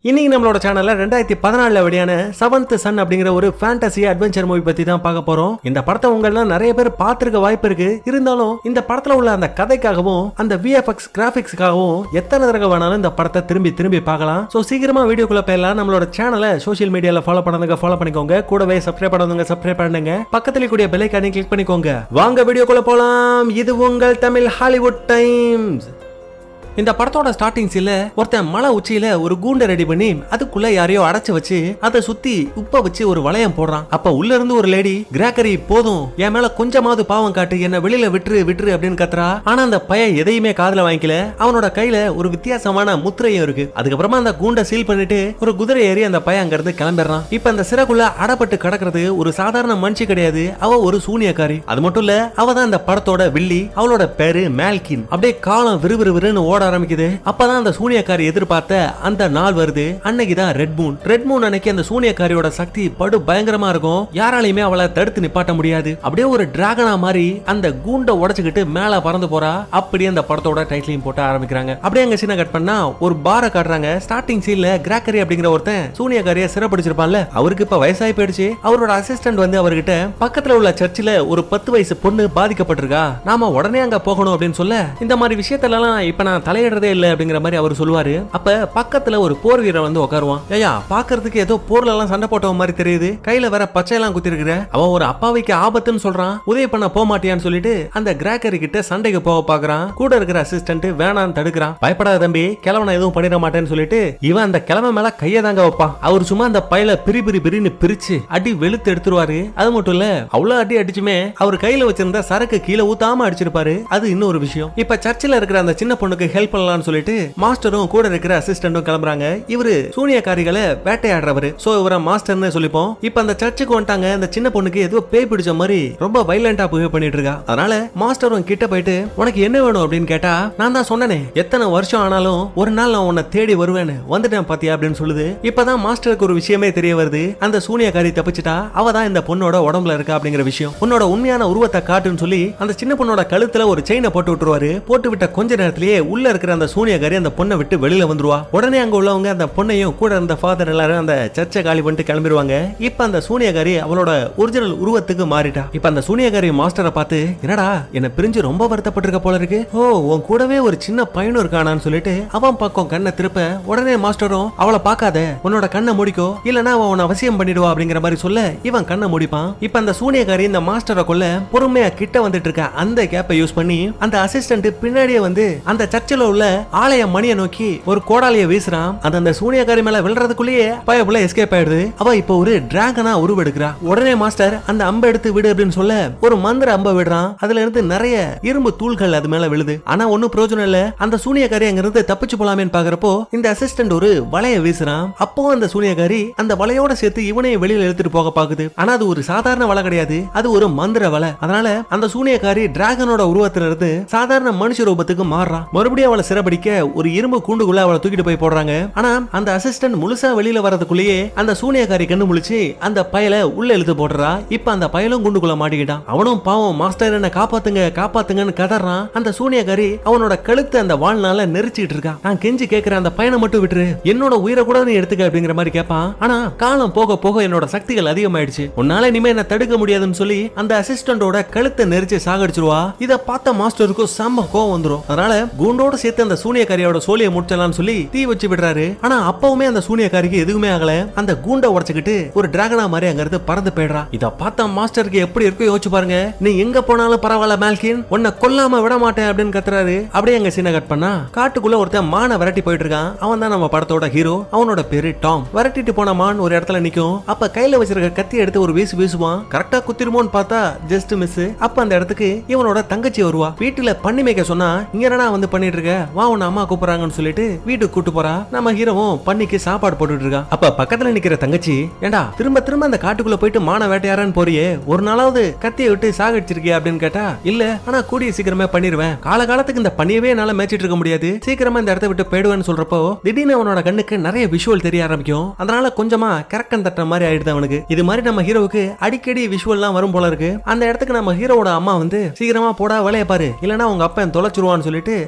இன்னைக்கு நம்மளோட சேனல்ல ரெண்டாயிரத்தி பதினாலுல வெளியான செவன்த் சன் அப்படிங்கிற ஒரு ஃபேண்டசி அட்வென்ச்சர் மூவி பத்தி தான் பார்க்க போறோம் இந்த படத்தை உங்கள நிறைய பேர் பார்த்திருக்க வாய்ப்பு இருக்கு இருந்தாலும் இந்த படத்துல உள்ள அந்த கதைக்காகவும் அந்த விஎஃப்எக்ஸ் கிராபிக்ஸ்க்காகவும் எத்தனை தடவை வேணாலும் இந்த படத்தை திரும்பி திரும்பி பார்க்கலாம் சோ சீக்கிரமா வீடியோக்குள்ள போயிடலாம் நம்மளோட சேனலை சோஷியல் மீடியால ஃபாலோ பண்ணதுங்க ஃபாலோ பண்ணிக்கோங்க கூடவே சப்ஸ்கிரைப் பண்ணதுங்க சப்ஸ்கிரைப் பண்ணுங்க பக்கத்துல கூடிய பெல் ஐக்கானை கிளிக் பண்ணிக்கோங்க வாங்க வீடியோக்குள்ள போலாம் இது உங்கள் தமிழ் ஹாலிவுட் டைம்ஸ் இந்த படத்தோட ஸ்டார்டிங் சீன்ல ஒருத்தன் மலை உச்சியில ஒரு கூண்டை ரெடி பண்ணி அதுக்குள்ள யாரையோ அடைச்சு வச்சு அதை சுத்தி உப்ப வச்சு ஒரு வளையம் போடுறான் அப்ப உள்ள இருந்து ஒரு லேடி கிராக்கரி போதும் என் மேல கொஞ்சமாவது பாவம் காட்டு என்ன வெளியில விட்டுரு விட்டுரு அப்படின்னு கத்துறா ஆனா அந்த பையன் எதையுமே காதுல வாங்கிக்கல அவனோட கையில ஒரு வித்தியாசமான முத்திரையும் இருக்கு அதுக்கப்புறமா அந்த கூண்டை சீல் பண்ணிட்டு ஒரு குதிரை ஏறி அந்த பையன் அங்க இருந்து கிளம்பிடுறான் இப்ப அந்த சிறைக்குள்ள அடப்பட்டு கிடக்கிறது ஒரு சாதாரண மனுஷி கிடையாது அவ ஒரு சூனியக்காரி அது மட்டும் இல்ல அவ தான் இந்த படத்தோட வில்லி அவளோட பேரு மேல்கின் அப்படியே காலம் விறுவிறுவிறுன்னு ஓட ஆரம்பிக்குது அப்பதான் அந்த சூனியக்காரி எதிர்பார்த்த அந்த நாள் வருது அன்னைக்கு தான் ரெட் மூன் ரெட் மூன் அன்னைக்கு அந்த சூனியக்காரியோட சக்தி படு பயங்கரமா இருக்கும் யாராலையுமே அவளை தடுத்து நிப்பாட்ட முடியாது அப்படியே ஒரு டிராகனா மாதிரி அந்த கூண்டை உடைச்சுக்கிட்டு மேல பறந்து போறா அப்படியே அந்த படத்தோட டைட்டிலையும் போட்டு ஆரம்பிக்கிறாங்க அப்படியே அங்க சீனை கட் பண்ணா ஒரு பாரை காட்டுறாங்க ஸ்டார்டிங் சீன்ல கிராக்கரி அப்படிங்கிற ஒருத்தன் சூனியக்காரிய சிறப்பிடிச்சிருப்பான்ல அவருக்கு இப்ப வயசாகி போயிடுச்சு அவரோட அசிஸ்டன்ட் வந்து அவர்கிட்ட பக்கத்துல உள்ள சர்ச்சில் ஒரு பத்து வயசு பொண்ணு பாதிக்கப்பட்டிருக்கா நாம உடனே அங்க போகணும் அப்படின்னு சொல்ல இந்த மாதிரி விஷயத்துல எல்லாம் இப்ப நான் தலையிடுறதே இல்ல அப்படிங்கிற மாதிரி அவர் சொல்லுவாரு அப்ப பக்கத்துல ஒரு போர் வீரர் வந்து உட்காருவான் ஏயா பாக்குறதுக்கு ஏதோ போர்ல எல்லாம் சண்டை போட்டவன் மாதிரி தெரியுது கையில வேற பச்சையெல்லாம் குத்தி இருக்கிற அவன் ஒரு அப்பாவைக்கு ஆபத்துன்னு சொல்றான் உதவி பண்ண போக மாட்டியான்னு சொல்லிட்டு அந்த கிராக்கரி கிட்ட சண்டைக்கு போக பாக்குறான் கூட இருக்கிற அசிஸ்டன்ட் வேணான்னு தடுக்கிறான் பயப்படாத தம்பி கிழவனை எதுவும் பண்ணிட மாட்டேன்னு சொல்லிட்டு இவன் அந்த கிழமை மேல கையை தாங்க வைப்பான் அவர் சும்மா அந்த பையில பிரி பிரி பிரின்னு பிரிச்சு அடி வெளுத்து எடுத்துருவாரு அது மட்டும் இல்ல அவ்வளவு அடி அடிச்சுமே அவர் கையில வச்சிருந்த சரக்கு கீழே ஊத்தாம அடிச்சிருப்பாரு அது இன்னொரு விஷயம் இப்ப சர்ச்சில் இருக்கிற அந்த சின்ன பொண்ணுக்கு ஹெல்ப் பண்ணலாம்னு சொல்லிட்டு மாஸ்டரும் கூட இருக்கிற அசிஸ்டன்டும் கிளம்புறாங்க இவரு சூனியக்காரிகளை வேட்டையாடுறவரு சோ இவரை மாஸ்டர்னு சொல்லிப்போம் இப்ப அந்த சர்ச்சுக்கு வந்துட்டாங்க அந்த சின்ன பொண்ணுக்கு ஏதோ பேய் பிடிச்ச மாதிரி ரொம்ப வைலண்டா பிஹேவ் பண்ணிட்டு இருக்கா அதனால மாஸ்டரும் கிட்ட போயிட்டு உனக்கு என்ன வேணும் அப்படின்னு கேட்டா நான் தான் சொன்னனே எத்தனை வருஷம் ஆனாலும் ஒரு நாள் நான் உன்னை தேடி வருவேன்னு வந்துட்டேன் பாத்தியா அப்படின்னு சொல்லுது இப்பதான் மாஸ்டருக்கு ஒரு விஷயமே தெரிய வருது அந்த சூனியக்காரி தப்பிச்சிட்டா அவ தான் இந்த பொண்ணோட உடம்புல இருக்கா அப்படிங்கிற விஷயம் உன்னோட உண்மையான உருவத்தை காட்டுன்னு சொல்லி அந்த சின்ன பொண்ணோட கழுத்துல ஒரு செயினை போட்டு விட்டுருவாரு போட்டு விட்ட கொஞ்ச நேரத்திலேயே உள்ள இருக்கிற அந்த சூனியக்காரி அந்த பொண்ணை விட்டு வெளியில வந்துருவா உடனே அங்க உள்ளவங்க அந்த பொண்ணையும் கூட இருந்த ஃபாதர் எல்லாரும் அந்த சர்ச்சை காலி பண்ணிட்டு கிளம்பிடுவாங்க இப்ப அந்த சூனியக்காரி அவளோட ஒரிஜினல் உருவத்துக்கு மாறிட்டா இப்ப அந்த சூனியக்காரி மாஸ்டரை பார்த்து என்னடா என்ன பிரிஞ்சு ரொம்ப வருத்தப்பட்டிருக்க போல இருக்கு ஓ உன் கூடவே ஒரு சின்ன பையனும் இருக்கானான்னு சொல்லிட்டு அவன் பக்கம் கண்ணை திருப்ப உடனே மாஸ்டரும் அவளை பார்க்காத உன்னோட கண்ணை முடிக்கோ இல்லனா அவன் உன்னை அவசியம் பண்ணிடுவா அப்படிங்கிற மாதிரி சொல்ல இவன் கண்ணை முடிப்பான் இப்ப அந்த சூனியக்காரி இந்த மாஸ்டரை கொல்ல பொறுமையா கிட்ட வந்துட்டு இருக்க அந்த கேப்பை யூஸ் பண்ணி அந்த அசிஸ்டன்ட் பின்னாடியே வந்து அந்த சர்ச்சில் உள்ள ஆலய மணியை நோக்கி ஒரு கோடாலிய வீசுறான் அது அந்த சூனியக்காரி மேல விழுறதுக்குள்ளேயே பயப்புல எஸ்கேப் ஆயிடுது அவ இப்போ ஒரு டிராகனா உருவெடுக்கிறா உடனே மாஸ்டர் அந்த அம்பை எடுத்து விடு அப்படின்னு சொல்ல ஒரு மந்திர அம்பை விடுறான் அதுல இருந்து நிறைய இரும்பு தூள்கள் அது மேல விழுது ஆனா ஒன்னும் பிரயோஜனம் இல்ல அந்த சூனியக்காரி அங்க இருந்து தப்பிச்சு போலாமேன்னு பாக்குறப்போ இந்த அசிஸ்டன்ட் ஒரு வலைய வீசுறான் அப்போ அந்த சூனியக்காரி அந்த வலையோட சேர்த்து இவனையும் வெளியில எடுத்துட்டு போக பாக்குது ஆனா அது ஒரு சாதாரண வலை கிடையாது அது ஒரு மந்திர வலை அதனால அந்த சூனியக்காரி டிராகனோட உருவத்துல இருந்து சாதாரண மனுஷ ரூபத்துக்கு மாறுறான் மறுபடியும் அவளை சிறப்பிடிக்க ஒரு இரும்பு கூண்டுக்குள்ள அவளை தூக்கிட்டு போய் போடுறாங்க ஆனா அந்த அசிஸ்டன்ட் முழுசா வெளியில வரதுக்குள்ளேயே அந்த சூனியக்காரி கண்ணு முழிச்சு அந்த பயல உள்ள இழுத்து போடுறா இப்ப அந்த பயலும் குண்டுக்குள்ள மாட்டிக்கிட்டான் அவனும் பாவம் மாஸ்டர் என்ன காப்பாத்துங்க காப்பாத்துங்கன்னு கதறான் அந்த சூனியக்காரி அவனோட கழுத்து அந்த வாழ்நாள நெரிச்சிட்டு இருக்கான் நான் கெஞ்சி கேக்குறேன் அந்த பையனை மட்டும் விட்டுரு என்னோட உயிரை கூட நீ எடுத்துக்க அப்படிங்கிற மாதிரி கேட்பான் ஆனா காலம் போக போக என்னோட சக்திகள் அதிகமாயிடுச்சு உன்னால இனிமே என்ன தடுக்க முடியாதுன்னு சொல்லி அந்த அசிஸ்டன்டோட கழுத்தை நெரிச்சு சாகடிச்சிருவா இத பார்த்த மாஸ்டருக்கும் செம்ம கோவம் வந்துரும் அதனால கூண்டோட சேர்த்து அந்த சூனியக்காரியோட சோழியை முடிச்சலாம்னு சொல்லி தீ வச்சு விடுறாரு ஆனா அப்பவுமே அந்த சூனியக்காரிக்கு எதுவுமே ஆகல அந்த கூண்டை உடைச்சுக்கிட்டு ஒரு டிராகனா மாதிரி அங்க இருந்து பறந்து போயிடுறா இத பார்த்த மாஸ்டருக்கு எப்படி இருக்கும் யோசிச்சு பாருங்க நீ எங்க போனாலும் பரவாயில்ல மேல்கின் உன்னை கொல்லாம விட மாட்டேன் அப்படின்னு கத்துறாரு அப்படியே அங்க சீனை கட் பண்ணா காட்டுக்குள்ள ஒருத்தன் மானை விரட்டி போயிட்டு இருக்கான் அவன் தான் நம்ம படத்தோட ஹீரோ அவனோட பேரு டாம் விரட்டிட்டு போன மான் ஒரு இடத்துல நிக்கும் அப்ப கையில வச்சிருக்க கத்தி எடுத்து ஒரு வீசு வீசுவான் கரெக்டா குத்திருமோன்னு பார்த்தா ஜஸ்ட் மிஸ் அப்ப அந்த இடத்துக்கு இவனோட தங்கச்சி வருவா வீட்டுல பண்ணி மேய்க்க சொன்னா இங்க என்னடா வந்து பண்ணிட்டு இருக்க வா உன்னை அம்மா கூப்பிடுறாங்கன்னு சொல்லிட்டு வீட்டுக்கு கூட்டு போறா நம்ம ஹீரோவும் பண்ணிக்கு சாப்பாடு போட்டுட்டு இருக்கான் அப்ப பக்கத்துல நிக்கிற தங்கச்சி ஏண்டா திரும்ப திரும்ப அந்த காட்டுக்குள்ள போயிட்டு மான வேட்டையாரன்னு போறியே ஒரு நாளாவது கத்தியை விட்டு சாகடிச்சிருக்கிய அப்படின்னு கேட்டா இல்ல ஆனா கூடிய சீக்கிரமே பண்ணிருவேன் காலகாலத்துக்கு இந்த பண்ணியவே என்னால மேய்ச்சிட்டு இருக்க முடியாது சீக்கிரமா இந்த இடத்த விட்டு போயிடுவேன்னு சொல்றப்போ திடீர்னு அவனோட கண்ணுக்கு நிறைய விஷுவல் தெரிய ஆரம்பிக்கும் அதனால கொஞ்சமா கரக்கன் தட்டுற மாதிரி ஆயிடுது அவனுக்கு இது மாதிரி நம்ம ஹீரோவுக்கு அடிக்கடி விஷுவல்லாம் வரும் போல இருக்கு அந்த இடத்துக்கு நம்ம ஹீரோவோட அம்மா வந்து சீக்கிரமா போடா வேலையை பாரு இல்லனா உங்க அப்பன் தொலைச்சிருவான்னு சொல்லிட்டு அவனை வேலை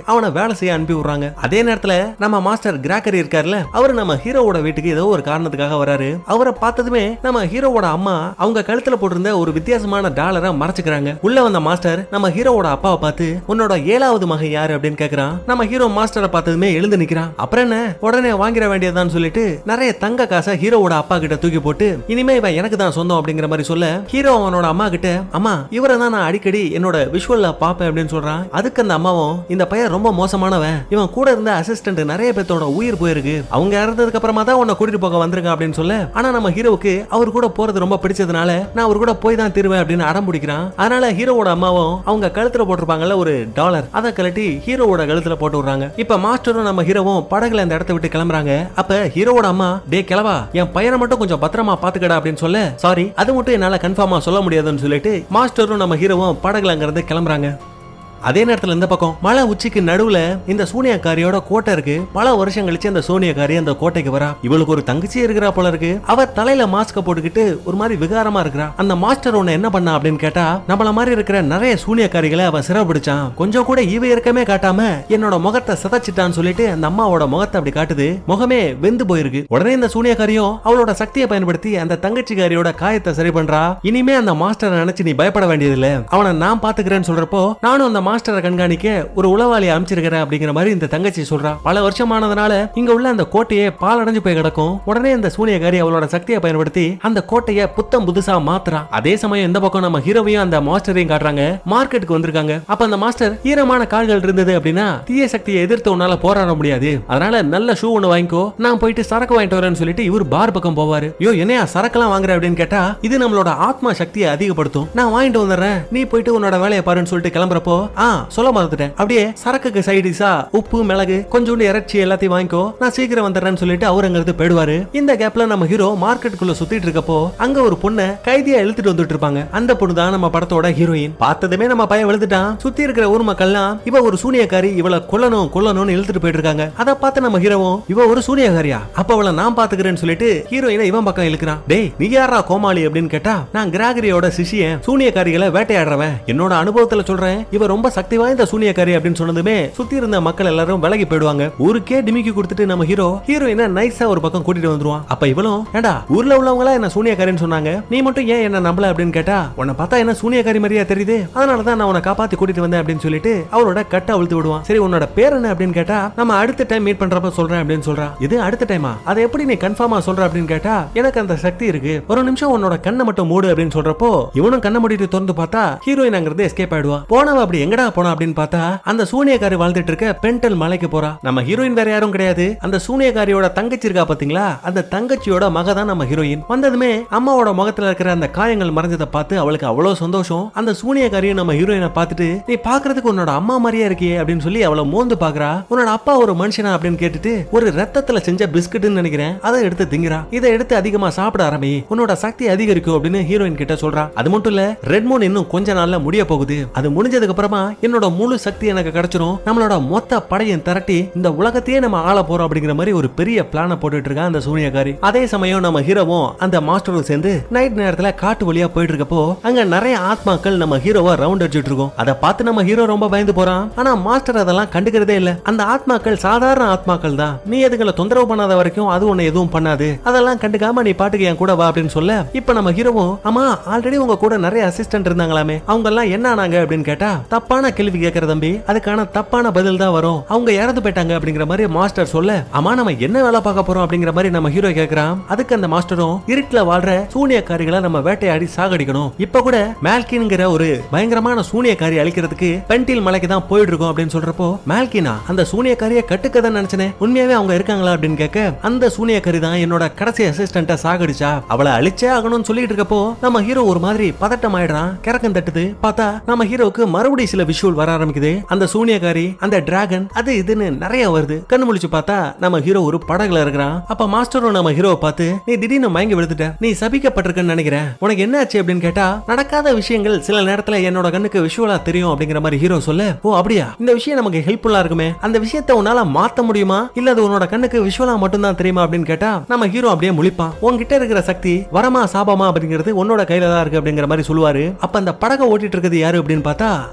வேலை செய்ய அனுப்பி விடுறாங்க அதே நேரத்துல நம்ம மாஸ்டர் கிராக்கரி இருக்காருல்ல அவரு நம்ம ஹீரோவோட வீட்டுக்கு ஏதோ ஒரு காரணத்துக்காக வராரு அவரை பார்த்ததுமே நம்ம ஹீரோவோட அம்மா அவங்க கழுத்துல போட்டிருந்த ஒரு வித்தியாசமான டாலரை மறைச்சுக்கிறாங்க உள்ள வந்த மாஸ்டர் நம்ம ஹீரோவோட அப்பாவை பார்த்து உன்னோட ஏழாவது மகன் யாரு அப்படின்னு கேக்குறான் நம்ம ஹீரோ மாஸ்டரை பார்த்ததுமே எழுந்து நிக்கிறான் அப்புறம் என்ன உடனே வாங்கிட வேண்டியதான்னு சொல்லிட்டு நிறைய தங்க காசை ஹீரோவோட அப்பா கிட்ட தூக்கி போட்டு இனிமே இவன் எனக்கு தான் சொந்தம் அப்படிங்கிற மாதிரி சொல்ல ஹீரோ அவனோட அம்மா கிட்ட அம்மா இவரை தான் நான் அடிக்கடி என்னோட விஷுவல்ல பாப்பேன் அப்படின்னு சொல்றான் அதுக்கு அந்த அம்மாவும் இந்த பையன் ரொம்ப மோசமானவன் இவன் கூட இருந்த அசிஸ்டன்ட் நிறைய பேர்த்தோட உயிர் போயிருக்கு அவங்க இறந்ததுக்கு அப்புறமா தான் உன்னை கூட்டிட்டு போக வந்திருக்கான் அப்படின்னு சொல்ல ஆனா நம்ம ஹீரோவுக்கு அவர் கூட போறது ரொம்ப பிடிச்சதுனால நான் அவர் கூட போய் தான் திருவேன் அப்படின்னு அடம் பிடிக்கிறான் அதனால ஹீரோவோட அம்மாவும் அவங்க கழுத்துல போட்டிருப்பாங்கல்ல ஒரு டாலர் அதை கழட்டி ஹீரோவோட கழுத்துல போட்டு விடுறாங்க இப்ப மாஸ்டரும் நம்ம ஹீரோவும் படகுல அந்த இடத்த விட்டு கிளம்புறாங்க அப்ப ஹீரோவோட அம்மா டே கிளவா என் பையனை மட்டும் கொஞ்சம் பத்திரமா பாத்துக்கடா அப்படின்னு சொல்ல சாரி அது மட்டும் என்னால கன்ஃபார்மா சொல்ல முடியாதுன்னு சொல்லிட்டு மாஸ்டரும் நம்ம ஹீரோவும் படகுல அங்கிருந்து கிளம்புறாங்க அதே நேரத்துல இந்த பக்கம் மலை உச்சிக்கு நடுவுல இந்த சூனியக்காரியோட கோட்டை இருக்கு பல வருஷம் கழிச்சு அந்த சூனியக்காரி அந்த கோட்டைக்கு வரா இவளுக்கு ஒரு தங்கச்சி இருக்கிறா போல இருக்கு அவ தலையில மாஸ்க போட்டுக்கிட்டு ஒரு மாதிரி விகாரமா இருக்கிறா அந்த மாஸ்டர் உன்னை என்ன பண்ணா அப்படின்னு கேட்டா நம்மள மாதிரி இருக்கிற நிறைய சூனியக்காரிகளை அவ சிறப்பிடிச்சான் கொஞ்சம் கூட இவ இருக்கமே காட்டாம என்னோட முகத்தை சிதைச்சிட்டான்னு சொல்லிட்டு அந்த அம்மாவோட முகத்தை அப்படி காட்டுது முகமே வெந்து போயிருக்கு உடனே இந்த சூனியக்காரியும் அவளோட சக்தியை பயன்படுத்தி அந்த தங்கச்சிக்காரியோட காயத்தை சரி பண்றா இனிமே அந்த மாஸ்டரை நினைச்சு நீ பயப்பட வேண்டியதில்லை அவனை நான் பாத்துக்கிறேன்னு சொல்றப்போ நானும் அந்த மாஸ்டரை கண்காணிக்க ஒரு உளவாளி அமைச்சிருக்கிறேன் அப்படிங்கிற மாதிரி இந்த தங்கச்சி சொல்றா பல வருஷமானதுனால இங்க உள்ள அந்த கோட்டையே பாலடைஞ்சு போய் கிடக்கும் உடனே இந்த சூனியக்காரி அவளோட சக்தியை பயன்படுத்தி அந்த கோட்டையை புத்தம் புதுசா மாத்துறா அதே சமயம் இந்த பக்கம் நம்ம ஹீரோவையும் அந்த மாஸ்டரையும் காட்டுறாங்க மார்க்கெட்டுக்கு வந்திருக்காங்க அப்ப அந்த மாஸ்டர் ஈரமான கால்கள் இருந்தது அப்படின்னா தீய சக்தியை எதிர்த்து உன்னால போராட முடியாது அதனால நல்ல ஷூ ஒண்ணு வாங்கிக்கோ நான் போயிட்டு சரக்கு வாங்கிட்டு வரேன்னு சொல்லிட்டு இவர் பார் பக்கம் போவாரு யோ என்னையா சரக்கெல்லாம் வாங்குற அப்படின்னு கேட்டா இது நம்மளோட ஆத்மா சக்தியை அதிகப்படுத்தும் நான் வாங்கிட்டு வந்துடுறேன் நீ போயிட்டு உன்னோட வேலையை பாருன்னு சொல்லிட்டு கிளம்புறப்போ ஆ சொல்ல மறந்துட்டேன் அப்படியே சரக்குக்கு சைடிஸா உப்பு மிளகு கொஞ்சோண்டு இறைச்சி எல்லாத்தையும் வாங்கிக்கோ நான் சீக்கிரம் வந்துடுறேன்னு சொல்லிட்டு அவர் அங்கிருந்து போயிடுவாரு இந்த கேப்ல நம்ம ஹீரோ மார்க்கெட்டுக்குள்ள சுத்திட்டு இருக்கப்போ அங்க ஒரு பொண்ணை கைதியா இழுத்துட்டு வந்துட்டு இருப்பாங்க அந்த பொண்ணு தான் நம்ம படத்தோட ஹீரோயின் பார்த்ததுமே நம்ம பையன் விழுந்துட்டான் சுத்தி இருக்கிற ஊர் மக்கள்லாம் இவ ஒரு சூனியக்காரி இவளை கொல்லணும் கொல்லணும்னு இழுத்துட்டு போயிட்டு இருக்காங்க அதை பார்த்து நம்ம ஹீரோவும் இவ ஒரு சூனியக்காரியா அப்ப அவளை நான் பாத்துக்கிறேன்னு சொல்லிட்டு ஹீரோயினை இவன் பக்கம் இழுக்கிறான் டேய் நீ யாரா கோமாளி அப்படின்னு கேட்டா நான் கிராகரியோட சிஷியன் சூனியக்காரிகளை வேட்டையாடுறவன் என்னோட அனுபவத்துல சொல்றேன் இவ ரொம்ப சக்தி வாய்ந்த சூனியக்காரி அப்படின்னு சொன்னதுமே சுத்தி இருந்த மக்கள் எல்லாரும் விலகி போயிடுவாங்க ஊருக்கே டிமிக்கி கொடுத்துட்டு நம்ம ஹீரோ ஹீரோயினை நைஸா ஒரு பக்கம் கூட்டிட்டு வந்துருவான் அப்ப இவளும் ஏண்டா ஊர்ல உள்ளவங்களா என்ன சூனியக்காரின்னு சொன்னாங்க நீ மட்டும் ஏன் என்ன நம்பல அப்படின்னு கேட்டா உன்னை பார்த்தா என்ன சூனியக்காரி மாதிரியா தெரியுது அதனால தான் நான் உன்னை காப்பாத்தி கூட்டிட்டு வந்தேன் அப்படின்னு சொல்லிட்டு அவளோட கட்டை அழுத்து விடுவான் சரி உன்னோட பேர் என்ன அப்படின்னு கேட்டா நம்ம அடுத்த டைம் மீட் பண்றப்ப சொல்றேன் அப்படின்னு சொல்றான் இது அடுத்த டைமா அதை எப்படி நீ கன்ஃபார்மா சொல்ற அப்படின்னு கேட்டா எனக்கு அந்த சக்தி இருக்கு ஒரு நிமிஷம் உன்னோட கண்ணை மட்டும் மூடு அப்படின்னு சொல்றப்போ இவனும் கண்ணை மூடிட்டு திறந்து பார்த்தா ஹீரோயின் அங்கிருந்து எஸ்கேப் ஆயிடுவா போனவ அப்படி எங்கடா போனா அப்படின்னு பார்த்தா அந்த சூனியக்காரி வாழ்ந்துட்டு இருக்க பென்டல் மலைக்கு போறா நம்ம ஹீரோயின் வேற யாரும் கிடையாது அந்த சூனியக்காரியோட தங்கச்சி இருக்கா பாத்தீங்களா அந்த தங்கச்சியோட மக தான் நம்ம ஹீரோயின் வந்ததுமே அம்மாவோட முகத்துல இருக்கிற அந்த காயங்கள் மறைஞ்சதை பார்த்து அவளுக்கு அவ்வளவு சந்தோஷம் அந்த சூனியக்காரியும் நம்ம ஹீரோயினை பார்த்துட்டு நீ பாக்குறதுக்கு உன்னோட அம்மா மாதிரியே இருக்கியே அப்படின்னு சொல்லி அவளை மோந்து பாக்குறா உன்னோட அப்பா ஒரு மனுஷனா அப்படின்னு கேட்டுட்டு ஒரு ரத்தத்துல செஞ்ச பிஸ்கட்னு நினைக்கிறேன் அதை எடுத்து திங்கிறா இதை எடுத்து அதிகமா சாப்பிட ஆரம்பி உன்னோட சக்தி அதிகரிக்கும் அப்படின்னு ஹீரோயின் கிட்ட சொல்றா அது மட்டும் இல்ல ரெட் மூன் இன்னும் கொஞ்ச நாள்ல முடிய போகுது அது முடிஞ்சதுக்கு அப்புறமா என்னோட முழு சக்தி எனக்கு கிடைச்சிரும் நம்மளோட மொத்த படையும் திரட்டி இந்த உலகத்தையே நம்ம ஆள போறோம் அப்படிங்கிற மாதிரி ஒரு பெரிய பிளான போட்டுட்டு இருக்கா அந்த சூனியக்காரி அதே சமயம் நம்ம ஹீரோவும் அந்த மாஸ்டரும் சேர்ந்து நைட் நேரத்துல காட்டு வழியா போயிட்டு இருக்கப்போ அங்க நிறைய ஆத்மாக்கள் நம்ம ஹீரோவை ரவுண்ட் அடிச்சிட்டு இருக்கோம் அதை பார்த்து நம்ம ஹீரோ ரொம்ப பயந்து போறான் ஆனா மாஸ்டர் அதெல்லாம் கண்டுக்கிறதே இல்ல அந்த ஆத்மாக்கள் சாதாரண ஆத்மாக்கள் தான் நீ எதுங்களை தொந்தரவு பண்ணாத வரைக்கும் அது உன்னை எதுவும் பண்ணாது அதெல்லாம் கண்டுக்காம நீ பாட்டுக்கு என் கூட வா அப்படின்னு சொல்ல இப்ப நம்ம ஹீரோவும் ஆமா ஆல்ரெடி உங்க கூட நிறைய அசிஸ்டன்ட் இருந்தாங்களாமே அவங்க எல்லாம் என்ன ஆனாங்க அப்படின்னு கேட்டா தப்பான கேள்வி கேட்கிற தம்பி அதுக்கான தப்பான பதில் தான் வரும் அவங்க இறந்து போயிட்டாங்க அப்படிங்கிற மாதிரி மாஸ்டர் சொல்ல ஆமா நம்ம என்ன வேலை பார்க்க போறோம் அப்படிங்கிற மாதிரி நம்ம ஹீரோ கேக்குறான் அதுக்கு அந்த மாஸ்டரும் இருட்டுல வாழ்ற சூனியக்காரிகளை நம்ம வேட்டையாடி சாகடிக்கணும் இப்ப கூட மேல்கின்ங்கிற ஒரு பயங்கரமான சூனியக்காரி அழிக்கிறதுக்கு பென்டில் மலைக்கு தான் போயிட்டு இருக்கோம் அப்படின்னு சொல்றப்போ மேல்கினா அந்த சூனியக்காரிய கட்டுக்கதான் நினைச்சனே உண்மையாவே அவங்க இருக்காங்களா அப்படின்னு கேட்க அந்த சூனியக்காரி தான் என்னோட கடைசி அசிஸ்டன்ட்ட சாகடிச்சா அவளை அழிச்சே ஆகணும்னு சொல்லிட்டு இருக்கப்போ நம்ம ஹீரோ ஒரு மாதிரி பதட்டம் ஆயிடுறான் கிறக்கம் தட்டுது பார்த்தா நம்ம ஹீரோக்கு மறுபடியும் சில விஷுவல் வர ஆரம்பிக்குது அந்த சூனியக்காரி அந்த டிராகன் அது இதுன்னு நிறைய வருது கண்ணு முழிச்சு பார்த்தா நம்ம ஹீரோ ஒரு படகுல இருக்கிறான் அப்ப மாஸ்டரும் நம்ம ஹீரோவை பார்த்து நீ திடீர்னு மயங்கி விழுந்துட்ட நீ சபிக்கப்பட்டிருக்கன்னு நினைக்கிறேன் உனக்கு என்ன ஆச்சு அப்படின்னு கேட்டா நடக்காத விஷயங்கள் சில நேரத்துல என்னோட கண்ணுக்கு விஷுவலா தெரியும் அப்படிங்கிற மாதிரி ஹீரோ சொல்ல ஓ அப்படியா இந்த விஷயம் நமக்கு ஹெல்ப்ஃபுல்லா இருக்குமே அந்த விஷயத்தை உன்னால மாத்த முடியுமா இல்ல அது உன்னோட கண்ணுக்கு விஷுவலா மட்டும்தான் தெரியுமா அப்படின்னு கேட்டா நம்ம ஹீரோ அப்படியே முழிப்பான் உன்கிட்ட இருக்கிற சக்தி வரமா சாபமா அப்படிங்கிறது உன்னோட கையில தான் இருக்கு அப்படிங்கிற மாதிரி சொல்லுவாரு அப்ப அந்த படகை ஓட்டிட்டு இருக்கிறது யாரு அப்படின்னு பார்த்தா அது ஒரு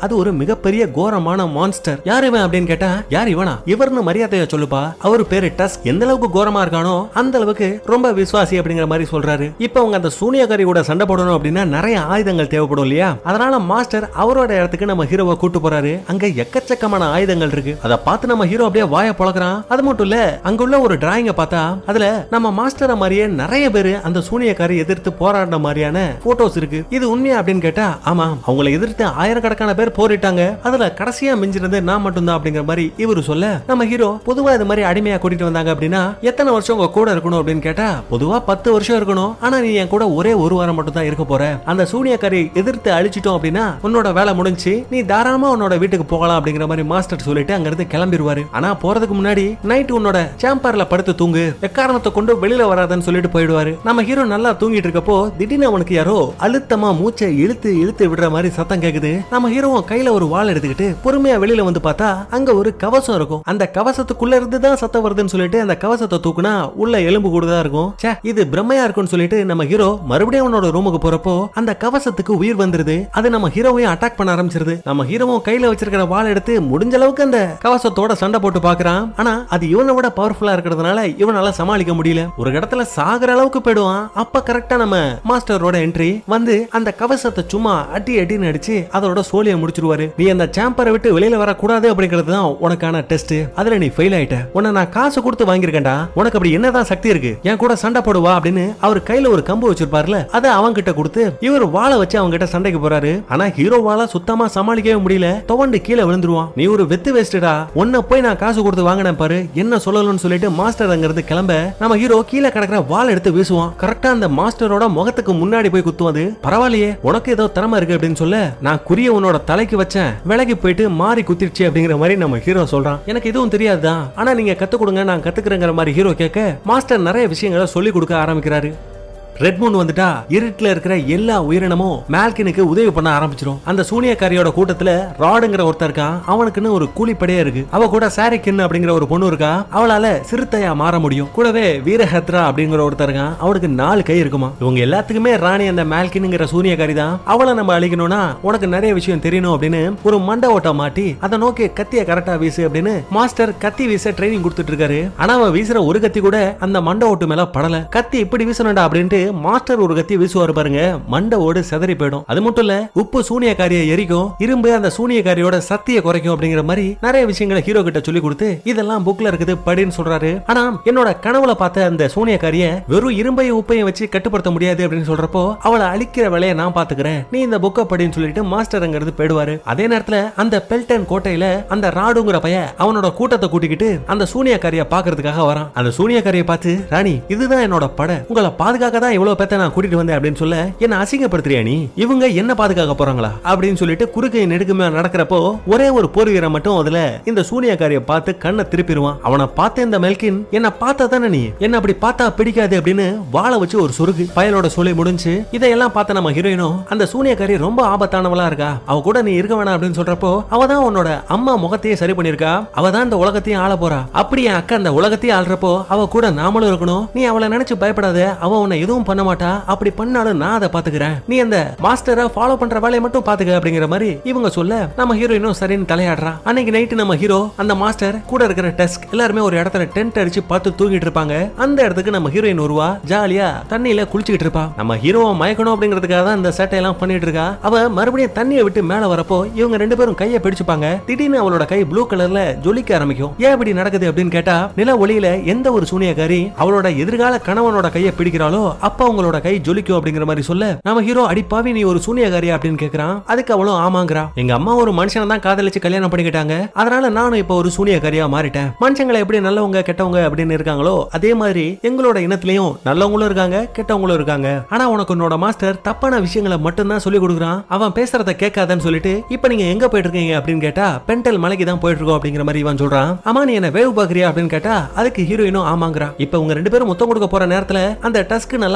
மிகப்பெரிய கோரமான மான்ஸ்டர் யார் இவன் அப்படின்னு கேட்டா யார் இவனா இவர்னு மரியாதையை சொல்லுப்பா அவர் பேரு டஸ் எந்த அளவுக்கு கோரமா இருக்கானோ அந்த அளவுக்கு ரொம்ப விசுவாசி அப்படிங்கிற மாதிரி சொல்றாரு இப்ப அவங்க அந்த சூனியக்காரி கூட சண்டை போடணும் அப்படின்னா நிறைய ஆயுதங்கள் தேவைப்படும் இல்லையா அதனால மாஸ்டர் அவரோட இடத்துக்கு நம்ம ஹீரோவை கூட்டு போறாரு அங்க எக்கச்சக்கமான ஆயுதங்கள் இருக்கு அதை பார்த்து நம்ம ஹீரோ அப்படியே வாய பழக்கிறான் அது மட்டும் இல்ல அங்க உள்ள ஒரு டிராயிங்க பார்த்தா அதுல நம்ம மாஸ்டரை மாதிரியே நிறைய பேரு அந்த சூனியக்காரி எதிர்த்து போராடின மாதிரியான போட்டோஸ் இருக்கு இது உண்மையா அப்படின்னு கேட்டா ஆமா அவங்கள எதிர்த்து ஆயிரக்கணக்கான பேர் போரிட்டாங்க அதுல கடைசியா மிஞ்சினது நான் மட்டும்தான் அப்படிங்கிற மாதிரி இவரு சொல்ல நம்ம ஹீரோ பொதுவா இது மாதிரி அடிமையா கூட்டிட்டு வந்தாங்க அப்படின்னா எத்தனை வருஷம் உங்க கூட இருக்கணும் அப்படின்னு கேட்டா பொதுவா பத்து வருஷம் இருக்கணும் ஆனா நீ என் கூட ஒரே ஒரு வாரம் மட்டும் தான் இருக்க போற அந்த சூனியக்காரி எதிர்த்து அழிச்சிட்டோம் அப்படின்னா உன்னோட வேலை முடிஞ்சு நீ தாராளமா உன்னோட வீட்டுக்கு போகலாம் அப்படிங்கிற மாதிரி மாஸ்டர் சொல்லிட்டு அங்க இருந்து கிளம்பிடுவாரு ஆனா போறதுக்கு முன்னாடி நைட் உன்னோட சேம்பர்ல படுத்து தூங்கு எக்காரணத்தை கொண்டு வெளியில வராதன்னு சொல்லிட்டு போயிடுவாரு நம்ம ஹீரோ நல்லா தூங்கிட்டு இருக்கப்போ திடீர்னு அவனுக்கு யாரோ அழுத்தமா மூச்சை இழுத்து இழுத்து விடுற மாதிரி சத்தம் கேக்குது நம்ம ஹீரோவும் கையில ஒரு வாள் எடுத்துக்கிட்டு பொறுமையா வெளியில வந்து பார்த்தா அங்க ஒரு கவசம் இருக்கும் அந்த கவசத்துக்குள்ள இருந்து தான் சத்தம் வருதுன்னு சொல்லிட்டு அந்த கவசத்தை தூக்குனா உள்ள எலும்பு கூட தான் இருக்கும் ச்சே இது பிரம்மையா இருக்கும்னு சொல்லிட்டு நம்ம ஹீரோ மறுபடியும் அவனோட ரூமுக்கு போறப்போ அந்த கவசத்துக்கு உயிர் வந்துருது அது நம்ம ஹீரோவையும் அட்டாக் பண்ண ஆரம்பிச்சிருது நம்ம ஹீரோவும் கையில வச்சிருக்கிற வாள் எடுத்து முடிஞ்ச அளவுக்கு அந்த கவசத்தோட சண்டை போட்டு பாக்குறான் ஆனா அது இவனை விட பவர்ஃபுல்லா இருக்கிறதுனால இவனால சமாளிக்க முடியல ஒரு இடத்துல சாகுற அளவுக்கு போயிடுவான் அப்ப கரெக்டா நம்ம மாஸ்டரோட என்ட்ரி வந்து அந்த கவசத்தை சும்மா அடி அடின்னு அடிச்சு அதோட சோழியை முடிச்சிருவாரு நீ அந்த சாம்பரை விட்டு வெளியில வரக்கூடாது அப்படிங்கிறது தான் உனக்கான டெஸ்ட் அதுல நீ ஃபெயில் ஆயிட்ட உன்னை நான் காசு கொடுத்து வாங்கியிருக்கேன்டா உனக்கு அப்படி என்னதான் சக்தி இருக்கு என் கூட சண்டை போடுவா அப்படின்னு அவர் கையில ஒரு கம்பு வச்சிருப்பாருல அதை அவங்க கிட்ட கொடுத்து இவர் வாளை வச்சு அவங்க கிட்ட சண்டைக்கு போறாரு ஆனா ஹீரோவால சுத்தமா சமாளிக்கவே முடியல துவண்டு கீழே விழுந்துருவான் நீ ஒரு வெத்து வேஸ்டடா உன்னை போய் நான் காசு கொடுத்து வாங்கினேன் பாரு என்ன சொல்லணும்னு சொல்லிட்டு மாஸ்டர் அங்க இருந்து கிளம்ப நம்ம ஹீரோ கீழே கிடக்குற வாள் எடுத்து வீசுவான் கரெக்டா அந்த மாஸ்டரோட முகத்துக்கு முன்னாடி போய் குத்தும் அது பரவாயில்லையே உனக்கு ஏதோ திறமை இருக்கு அப்படின்னு சொல்ல நான் குறிய உன்னோட தலைக்கு வச்சேன் விலகி போயிட்டு மாறி குத்திருச்சு அப்படிங்கிற மாதிரி நம்ம ஹீரோ சொல்றான் எனக்கு எதுவும் தெரியாதுதான் ஆனா நீங்க கத்து கொடுங்க நான் கத்துக்கிறேங்கிற மாதிரி ஹீரோ கேட்க மாஸ்டர் நிறைய விஷயங்களை சொல்லி கொடுக்க ஆரம்பிக்கிறாரு ரெட் மூன் வந்துட்டா இருட்டுல இருக்கிற எல்லா உயிரினமும் மேல்கினுக்கு உதவி பண்ண ஆரம்பிச்சிரும் அந்த சூனியக்காரியோட கூட்டத்துல ராடுங்கிற ஒருத்தர் இருக்கான் அவனுக்குன்னு ஒரு கூலிப்படையே இருக்கு அவ கூட சாரிக்கின் அப்படிங்கிற ஒரு பொண்ணு இருக்கா அவளால சிறுத்தையா மாற முடியும் கூடவே வீரஹத்ரா அப்படிங்கிற ஒருத்தர் இருக்கான் அவனுக்கு நாலு கை இருக்குமா இவங்க எல்லாத்துக்குமே ராணி அந்த மேல்கின்ங்கிற சூனியக்காரி தான் அவளை நம்ம அழிக்கணும்னா உனக்கு நிறைய விஷயம் தெரியணும் அப்படின்னு ஒரு மண்டை ஓட்ட மாட்டி அதை நோக்கி கத்திய கரெக்டா வீசு அப்படின்னு மாஸ்டர் கத்தி வீச ட்ரைனிங் கொடுத்துட்டு இருக்காரு ஆனா அவன் வீசுற ஒரு கத்தி கூட அந்த மண்டை ஓட்டு மேல படல கத்தி இப்படி வீசணும்டா அப்படின்ட்டு மாஸ்டர் ஒரு கத்தி வீசுவாரு பாருங்க மண்டை ஓடு செதறி போயிடும் அது மட்டும் இல்ல உப்பு சூனியக்காரியை எரிக்கும் இரும்பு அந்த சூனியக்காரியோட சக்தியை குறைக்கும் அப்படிங்கிற மாதிரி நிறைய விஷயங்களை ஹீரோ கிட்ட சொல்லி கொடுத்து இதெல்லாம் புக்ல இருக்குது படின்னு சொல்றாரு ஆனா என்னோட கனவுல பார்த்த அந்த சூனியக்காரிய வெறும் இரும்பையும் உப்பையும் வச்சு கட்டுப்படுத்த முடியாது அப்படின்னு சொல்றப்போ அவளை அழிக்கிற வேலையை நான் பாத்துக்கிறேன் நீ இந்த புக்கை படின்னு சொல்லிட்டு மாஸ்டர் அங்கிருந்து போயிடுவாரு அதே நேரத்துல அந்த பெல்டன் கோட்டையில அந்த ராடுங்கிற பையன் அவனோட கூட்டத்தை கூட்டிக்கிட்டு அந்த சூனியக்காரிய பாக்குறதுக்காக வரான் அந்த சூனியக்காரிய பார்த்து ராணி இதுதான் என்னோட படை உங்களை பாதுகாக்க தான் இவ்வளவு பேத்த நான் கூட்டிட்டு வந்தேன் அப்படின்னு சொல்ல என்ன அசிங்கப்படுத்துறியா நீ இவங்க என்ன பாதுகாக்க போறாங்களா அப்படின்னு சொல்லிட்டு குறுக்கை நெடுக்குமே நடக்கிறப்போ ஒரே ஒரு போர் வீரன் மட்டும் அதுல இந்த சூனியக்காரிய பார்த்து கண்ணை திருப்பிடுவான் அவனை பார்த்த இந்த மெல்கின் என்ன பார்த்தா தானே நீ என்ன அப்படி பார்த்தா பிடிக்காது அப்படின்னு வாழை வச்சு ஒரு சுருகு பயலோட சொல்லி முடிஞ்சு இதையெல்லாம் பார்த்த நம்ம ஹீரோயினும் அந்த சூனியக்காரி ரொம்ப ஆபத்தானவளா இருக்கா அவ கூட நீ இருக்க வேணாம் அப்படின்னு சொல்றப்போ அவ தான் உன்னோட அம்மா முகத்தையே சரி பண்ணிருக்கா அவ தான் இந்த உலகத்தையும் ஆள போறா அப்படி என் அக்கா அந்த உலகத்தையும் ஆள்றப்போ அவ கூட நாமளும் இருக்கணும் நீ அவளை நினைச்சு பயப்படாத அவ உன்னை எதுவும் பண்ண மாட்டா அப்படி பண்ணாலும் நான் அதை பாத்துக்கிறேன் நீ அந்த மாஸ்டரை ஃபாலோ பண்ற வேலையை மட்டும் பாத்துக்க அப்படிங்கிற மாதிரி இவங்க சொல்ல நம்ம ஹீரோயினும் சரின்னு தலையாடுறா அன்னைக்கு நைட்டு நம்ம ஹீரோ அந்த மாஸ்டர் கூட இருக்கிற டெஸ்க் எல்லாருமே ஒரு இடத்துல டென்ட் அடிச்சு பார்த்து தூங்கிட்டு இருப்பாங்க அந்த இடத்துக்கு நம்ம ஹீரோயின் வருவா ஜாலியா தண்ணியில குளிச்சுக்கிட்டு இருப்பா நம்ம ஹீரோவை மயக்கணும் அப்படிங்கிறதுக்காக தான் இந்த சேட்டை எல்லாம் பண்ணிட்டு இருக்கா அவ மறுபடியும் தண்ணியை விட்டு மேல வரப்போ இவங்க ரெண்டு பேரும் கையை பிடிச்சுப்பாங்க திடீர்னு அவளோட கை ப்ளூ கலர்ல ஜொலிக்க ஆரம்பிக்கும் ஏன் இப்படி நடக்குது அப்படின்னு கேட்டா நில ஒளியில எந்த ஒரு சூனியக்காரி அவளோட எதிர்கால கணவனோட கையை பிடிக்கிறாளோ அப்ப அவங்களோட கை ஜொலிக்கும் அப்படிங்கிற மாதிரி சொல்ல நம்ம ஹீரோ அடிப்பாவி நீ ஒரு சூனியக்காரி அப்படின்னு கேக்குறான் அதுக்கு அவளும் ஆமாங்கிறா எங்க அம்மா ஒரு மனுஷனை தான் காதலிச்சு கல்யாணம் பண்ணிக்கிட்டாங்க அதனால நானும் இப்ப ஒரு சூனியக்காரியா மாறிட்டேன் மனுஷங்களை எப்படி நல்லவங்க கெட்டவங்க அப்படின்னு இருக்காங்களோ அதே மாதிரி எங்களோட இனத்திலயும் நல்லவங்களும் இருக்காங்க கெட்டவங்களும் இருக்காங்க ஆனா உனக்கு உன்னோட மாஸ்டர் தப்பான விஷயங்களை மட்டும்தான் சொல்லி கொடுக்குறான் அவன் பேசுறத கேட்காதன்னு சொல்லிட்டு இப்ப நீங்க எங்க போயிட்டு இருக்கீங்க அப்படின்னு கேட்டா பென்டல் மலைக்கு தான் போயிட்டு இருக்கோம் அப்படிங்கிற மாதிரி இவன் சொல்றான் ஆமா நீ என்ன வேவு பாக்குறியா அப்படின்னு கேட்டா அதுக்கு ஹீரோயினும் ஆமாங்கிறா இப்ப உங்க ரெண்டு பேரும் முத்தம் கொடுக்க போற நேரத்துல அந்த டஸ்க் நல்லா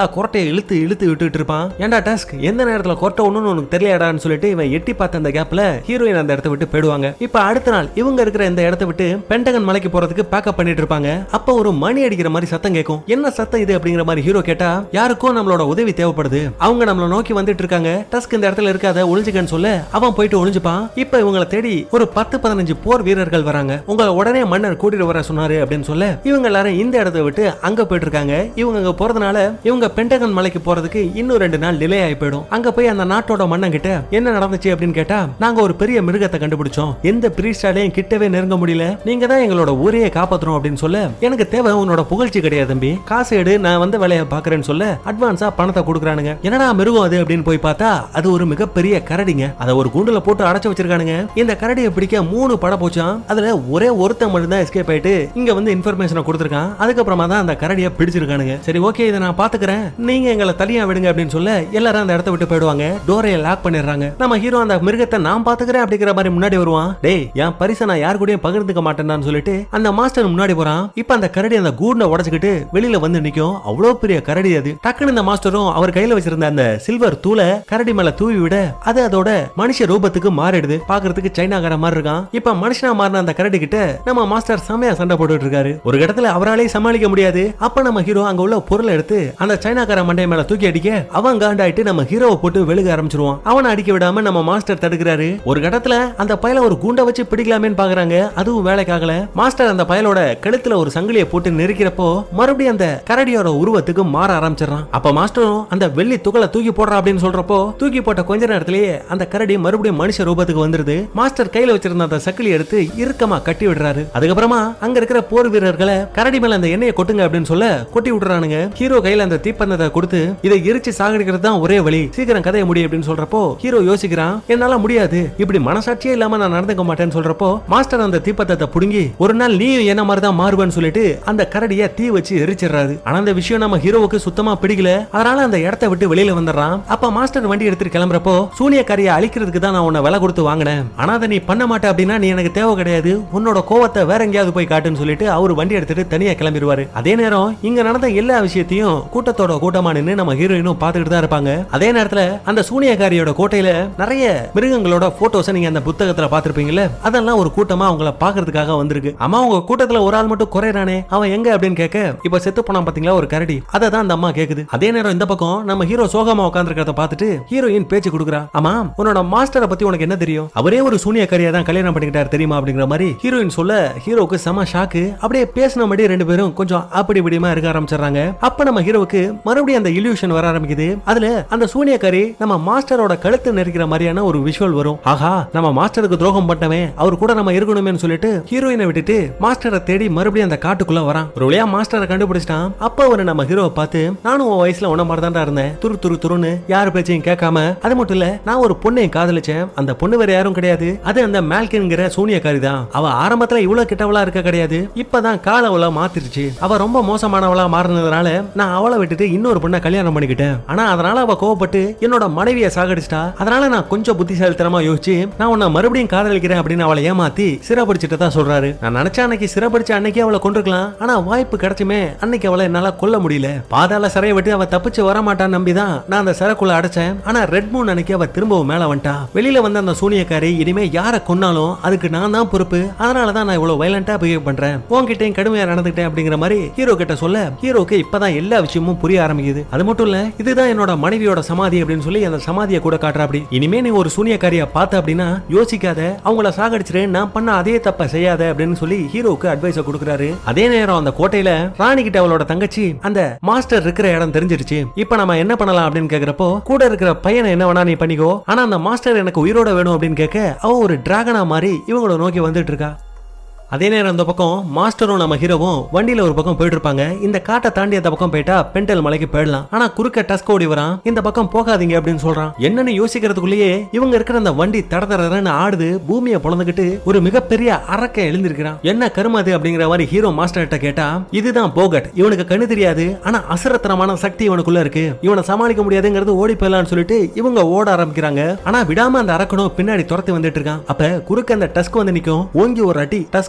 கொரட்டையை இழுத்து இழுத்து விட்டுட்டு இருப்பான் ஏன்டா டஸ்க் எந்த நேரத்துல கொரட்டை ஒண்ணுன்னு உனக்கு தெரியலடான்னு சொல்லிட்டு இவன் எட்டி பார்த்த அந்த கேப்ல ஹீரோயின் அந்த இடத்த விட்டு போயிடுவாங்க இப்ப அடுத்த நாள் இவங்க இருக்கிற இந்த இடத்த விட்டு பென்டகன் மலைக்கு போறதுக்கு பேக்கப் பண்ணிட்டு இருப்பாங்க அப்ப ஒரு மணி அடிக்கிற மாதிரி சத்தம் கேட்கும் என்ன சத்தம் இது அப்படிங்கிற மாதிரி ஹீரோ கேட்டா யாருக்கும் நம்மளோட உதவி தேவைப்படுது அவங்க நம்மள நோக்கி வந்துட்டு இருக்காங்க டஸ்க் இந்த இடத்துல இருக்காத ஒளிஞ்சுக்கன்னு சொல்ல அவன் போயிட்டு ஒளிஞ்சுப்பான் இப்ப இவங்களை தேடி ஒரு பத்து பதினஞ்சு போர் வீரர்கள் வராங்க உங்களை உடனே மன்னர் கூட்டிட்டு வர சொன்னாரு அப்படின்னு சொல்ல இவங்க எல்லாரும் இந்த இடத்தை விட்டு அங்க போயிட்டு இருக்காங்க இவங்க அங்க போறதுனால இவங்க பென்டகன் மலைக்கு போறதுக்கு இன்னும் ரெண்டு நாள் டிலே ஆகி போயிடும் அங்க போய் அந்த நாட்டோட மன்னன் கிட்ட என்ன நடந்துச்சு அப்படின்னு கேட்டா நாங்க ஒரு பெரிய மிருகத்தை கண்டுபிடிச்சோம் எந்த பிரீஸ்டாலையும் கிட்டவே நெருங்க முடியல நீங்க தான் எங்களோட ஊரையே காப்பாத்தணும் அப்படின்னு சொல்ல எனக்கு தேவை உன்னோட புகழ்ச்சி கிடையாது தம்பி காசு எடு நான் வந்து வேலையை பாக்குறேன்னு சொல்ல அட்வான்ஸா பணத்தை கொடுக்குறானுங்க என்னடா மிருகம் அது அப்படின்னு போய் பார்த்தா அது ஒரு மிகப்பெரிய கரடிங்க அதை ஒரு கூண்டுல போட்டு அடைச்சு வச்சிருக்கானுங்க இந்த கரடியை பிடிக்க மூணு பட போச்சான் அதுல ஒரே ஒருத்தன் மட்டும் தான் எஸ்கேப் ஆயிட்டு இங்க வந்து இன்ஃபர்மேஷனை கொடுத்துருக்கான் அதுக்கப்புறமா தான் அந்த கரடியை பிடிச்சிருக்கானுங்க சரி ஓகே இதை நான் பாத்துக்கிறேன் நீங்க எங்களை தனியா விடுங்க அப்படின்னு சொல்ல எல்லாரும் அந்த இடத்த விட்டு போயிடுவாங்க டோரையை லாக் பண்ணிடுறாங்க நம்ம ஹீரோ அந்த மிருகத்தை நான் பாத்துக்கிறேன் அப்படிங்கிற மாதிரி முன்னாடி வருவான் டேய் என் பரிசை நான் யார் கூடயும் பகிர்ந்துக்க மாட்டேன்னு சொல்லிட்டு அந்த மாஸ்டர் முன்னாடி போறான் இப்ப அந்த கரடி அந்த கூண்டை உடைச்சுக்கிட்டு வெளியில வந்து நிக்கும் அவ்வளவு பெரிய கரடி அது டக்குன்னு இந்த மாஸ்டரும் அவர் கையில வச்சிருந்த அந்த சில்வர் தூளை கரடி மேல தூவி விட அது அதோட மனுஷ ரூபத்துக்கு மாறிடுது பாக்குறதுக்கு சைனாக்கார மாதிரி இருக்கான் இப்ப மனுஷனா மாறின அந்த கரடி கிட்ட நம்ம மாஸ்டர் செமையா சண்டை போட்டுட்டு இருக்காரு ஒரு இடத்துல அவராலே சமாளிக்க முடியாது அப்ப நம்ம ஹீரோ அங்க உள்ள பொருளை எடுத்து அந்த சைனாக்கார மண்டை மேல தூக்கி அடிக்க அவன் காண்டாயிட்டு நம்ம ஹீரோவை போட்டு வெளுக ஆரம்பிச்சிருவான் அவனை அடிக்க விடாம நம்ம மாஸ்டர் தடுக்கிறாரு ஒரு கட்டத்துல அந்த பயல ஒரு குண்டை வச்சு பிடிக்கலாமேன்னு பாக்குறாங்க அதுவும் வேலைக்காகல மாஸ்டர் அந்த பயலோட கழுத்துல ஒரு சங்கிலியை போட்டு நெருக்கிறப்போ மறுபடியும் அந்த கரடியோட உருவத்துக்கு மாற ஆரம்பிச்சிடறான் அப்ப மாஸ்டரும் அந்த வெள்ளி துகளை தூக்கி போடுறா அப்படின்னு சொல்றப்போ தூக்கி போட்ட கொஞ்ச நேரத்திலேயே அந்த கரடி மறுபடியும் மனுஷ ரூபத்துக்கு வந்துருது மாஸ்டர் கையில வச்சிருந்த அந்த சக்கிலி எடுத்து இறுக்கமா கட்டி விடுறாரு அதுக்கப்புறமா அங்க இருக்கிற போர் வீரர்களை கரடி மேல அந்த எண்ணெயை கொட்டுங்க அப்படின்னு சொல்ல கொட்டி விடுறானுங்க ஹீரோ கையில அந்த தீப்பந்தத்தை கொடுத்து இதை எரிச்சு சாகடிக்கிறது தான் ஒரே வழி சீக்கிரம் கதைய முடியும் அப்படின்னு சொல்றப்போ ஹீரோ யோசிக்கிறான் என்னால முடியாது இப்படி மனசாட்சியே இல்லாம நான் நடந்துக்க மாட்டேன்னு சொல்றப்போ மாஸ்டர் அந்த தீப்பந்தத்தை புடுங்கி ஒரு நாள் நீயும் என்ன மாதிரி தான் மாறுவேன்னு சொல்லிட்டு அந்த கரடிய தீ வச்சு எரிச்சிடுறாரு ஆனா அந்த விஷயம் நம்ம ஹீரோவுக்கு சுத்தமா பிடிக்கல அதனால அந்த இடத்த விட்டு வெளியில வந்துடுறான் அப்ப மாஸ்டர் வண்டி எடுத்துட்டு கிளம்புறப்போ சூனியக்காரியை அழிக்கிறதுக்கு தான் நான் உன்னை விலை கொடுத்து வாங்கினேன் ஆனா அதை நீ பண்ண மாட்ட அப்படின்னா நீ எனக்கு தேவை கிடையாது உன்னோட கோவத்தை வேற எங்கேயாவது போய் காட்டுன்னு சொல்லிட்டு அவர் வண்டி எடுத்துட்டு தனியா கிளம்பிடுவாரு அதே நேரம் இங்க நடந்த எல்லா விஷயத்தையும் கூட்டத்தோட கூட்டமா நின்னு நம்ம ஹீரோயினும் பாத்துக்கிட்டு தான் இருப்பாங்க அதே நேரத்துல அந்த சூனியக்காரியோட கோட்டையில நிறைய மிருகங்களோட போட்டோஸை நீங்க அந்த புத்தகத்துல பாத்திருப்பீங்கல்ல அதெல்லாம் ஒரு கூட்டமா அவங்கள பாக்குறதுக்காக வந்திருக்கு அம்மா உங்க கூட்டத்துல ஒரு ஆள் மட்டும் குறையறானே அவன் எங்க அப்படின்னு கேட்க இப்ப செத்து போனான் பாத்தீங்களா ஒரு கரடி அதை தான் அந்த அம்மா கேக்குது அதே நேரம் இந்த பக்கம் நம்ம ஹீரோ சோகமா உட்காந்துருக்கிறத பார்த்துட்டு ஹீரோயின் பேச்சு கொடுக்குறா ஆமா உன்னோட மாஸ்டரை பத்தி உனக்கு என்ன தெரியும் அவரே ஒரு சூனியக்காரியா தான் கல்யாணம் பண்ணிக்கிட்டாரு தெரியுமா அப்படிங்கிற மாதிரி ஹீரோயின் சொல்ல ஹீரோவுக்கு செம ஷாக்கு அப்படியே பேசின மாதிரி ரெண்டு பேரும் கொஞ்சம் அப்படி இப்படிமா இருக்க ஆரம்பிச்சிடுறாங்க அப்ப நம்ம ஹீரோவுக்கு மறுபடியும் அந்த இல்யூஷன் வர ஆரம்பிக்குது அதுல அந்த சூனியக்காரி நம்ம மாஸ்டரோட கழுத்து நெரிக்கிற மாதிரியான ஒரு விஷுவல் வரும் ஆஹா நம்ம மாஸ்டருக்கு துரோகம் பண்ணவே அவர் கூட நம்ம இருக்கணுமேனு சொல்லிட்டு ஹீரோயினை விட்டுட்டு மாஸ்டரை தேடி மறுபடியும் அந்த காட்டுக்குள்ள வரான் ஒரு வழியா மாஸ்டரை கண்டுபிடிச்சிட்டான் அப்ப அவர் நம்ம ஹீரோவை பார்த்து நானும் உன் வயசுல உன்ன மாதிரி தான்டா இருந்தேன் துரு துரு துருன்னு யார் பேச்சையும் கேட்காம அது மட்டும் இல்ல நான் ஒரு பொண்ணையும் காதலிச்சேன் அந்த பொண்ணு வேற யாரும் கிடையாது அது அந்த மேல்கின்ங்கிற சூனியக்காரி தான் அவ ஆரம்பத்துல இவ்வளவு கிட்டவளா இருக்க கிடையாது இப்பதான் கால அவளை மாத்திருச்சு அவ ரொம்ப மோசமானவளா மாறினதுனால நான் அவளை விட்டுட்டு இன்னொரு பொண்ணை கல்யாணம் பண்ணிக்கிட்டேன் ஆனா அதனால அவ கோவப்பட்டு என்னோட மனைவியை சாகடிச்சிட்டா அதனால நான் கொஞ்சம் புத்திசாலித்தனமா யோசிச்சு நான் உன்னை மறுபடியும் காதலிக்கிறேன் அப்படின்னு அவளை ஏமாத்தி சிறப்பிடிச்சிட்டு தான் சொல்றாரு நான் நினைச்ச அன்னைக்கு சிறப்பிடிச்ச அன்னைக்கு அவளை கொண்டிருக்கலாம் ஆனா வாய்ப்பு கிடைச்சுமே அன்னைக்கு அவளை என்னால கொல்ல முடியல பாதாள சிறையை விட்டு அவ தப்பிச்சு வர மாட்டான்னு நம்பிதான் நான் அந்த சிறைக்குள்ள அடைச்சேன் ஆனா ரெட் மூன் அன்னைக்கு அவ திரும்பவும் மேல வந்துட்டா வெளியில வந்த அந்த சூனியக்காரி இனிமே யார கொன்னாலும் அதுக்கு நான் தான் பொறுப்பு அதனால தான் நான் இவ்வளவு வயலண்டா பிஹேவ் பண்றேன் உன்கிட்டயும் கடுமையா நடந்துக்கிட்டேன் அப்படிங்கிற மாதிரி ஹீரோ கிட்ட சொல்ல ஹீரோக்கு இப்பதான் எல்லா விஷயமும் புரிய ஆரம்பிக்குது அது மட்டும் இல்ல இதுதான் என்னோட மனைவியோட சமாதி அப்படின்னு சொல்லி அந்த சமாதியை கூட காட்டுறா அப்படி இனிமே நீ ஒரு சூனியக்காரியா பார்த்த அப்படின்னா யோசிக்காத அவங்கள சாகடிச்சிரு நான் பண்ண அதே தப்ப செய்யாத அப்படின்னு சொல்லி ஹீரோவுக்கு அட்வைஸ் கொடுக்குறாரு அதே நேரம் அந்த கோட்டையில ராணி கிட்ட அவளோட தங்கச்சி அந்த மாஸ்டர் இருக்கிற இடம் தெரிஞ்சிருச்சு இப்ப நம்ம என்ன பண்ணலாம் அப்படின்னு கேக்குறப்போ கூட இருக்கிற பையனை என்ன வேணா நீ பண்ணிக்கோ ஆனா அந்த மாஸ்டர் எனக்கு உயிரோட வேணும் அப்படின்னு கேட்க அவ ஒரு டிராகனா மாதிரி இவங்கள நோக்கி வந்துட்டு இருக்கா அதே நேரம் இந்த பக்கம் மாஸ்டரும் நம்ம ஹீரோவும் வண்டியில ஒரு பக்கம் போயிட்டு இருப்பாங்க இந்த காட்டை தாண்டி அந்த பக்கம் போயிட்டா பென்டல் மலைக்கு போயிடலாம் ஆனா குறுக்க டஸ்க் ஓடி வரான் இந்த பக்கம் போகாதீங்க அப்படின்னு சொல்றான் என்னன்னு யோசிக்கிறதுக்குள்ளேயே இவங்க இருக்கிற அந்த வண்டி தட தடன்னு ஆடுது பூமியை பொழந்துகிட்டு ஒரு மிகப்பெரிய அரக்க எழுந்திருக்கிறான் என்ன கருமாது அப்படிங்கிற மாதிரி ஹீரோ மாஸ்டர்கிட்ட கேட்டா இதுதான் போகட் இவனுக்கு கண்ணு தெரியாது ஆனா அசுரத்தனமான சக்தி இவனுக்குள்ள இருக்கு இவனை சமாளிக்க முடியாதுங்கிறது ஓடி போயிடலாம்னு சொல்லிட்டு இவங்க ஓட ஆரம்பிக்கிறாங்க ஆனா விடாம அந்த அரக்கனும் பின்னாடி துரத்தி வந்துட்டு இருக்கான் அப்ப குறுக்க அந்த டஸ்க் வந்து நிக்கும் ஓங்கி ஒரு அடி டஸ்க